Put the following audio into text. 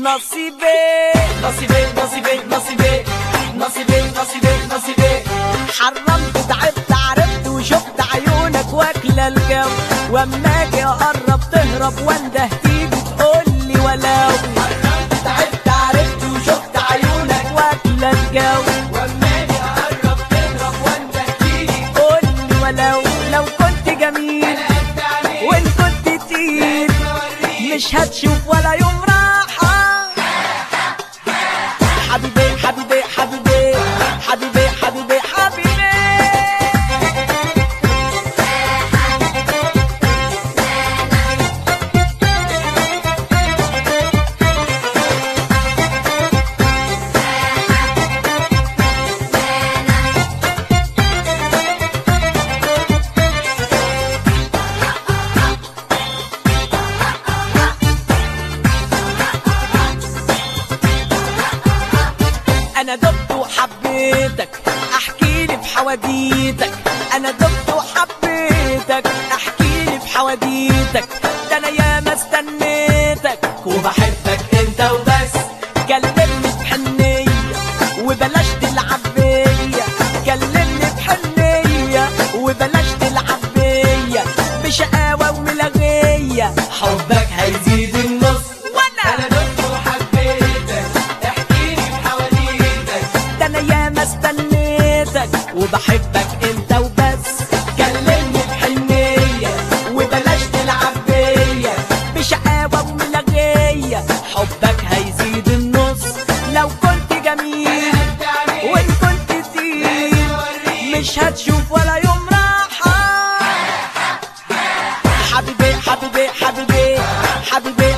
نصيبي نصيبي نصيبي نصيبي نصيبي نصيبي نصيبي حرمت تعبت عرفت وشفت عيونك واكلة الجو واما اجي اقرب تهرب وانده تيجي تقولي ولو تعبت عرفت وشفت عيونك واكلة الجو واما اجي اقرب تهرب وانت تيجي قولي ولو لو كنت جميل انا قد عليك وان كنت تقيل بوريك مش هتشوف ولا يوم راحة حبيبي حبيبي حبيبي حبيبي حبيبي حبيبي انا دبت وحبيتك احكي لي بحواديتك انا دبت وحبيتك احكي لي بحواديتك ده انا ياما استنيتك وبحبك انت وبس كلمني بحنية وبلاش تلعب بيا كلمني بحنية وبلاش تلعب بيا بشقاوة وملغية حبك هيزيد النص وانا انا دمت وحبيتك احكي لي بحواديتك ده انا ياما استنيتك وبحبك انت وبس كلمني بحنية وبلاش تلعب بيا بشقاوة وملغية حبك هيزيد النص لو كنت جميل قد عليك وان كنت تقيل مش هتشوف ولا يوم راحة حبيبي حبيبي حبيبي حبيبي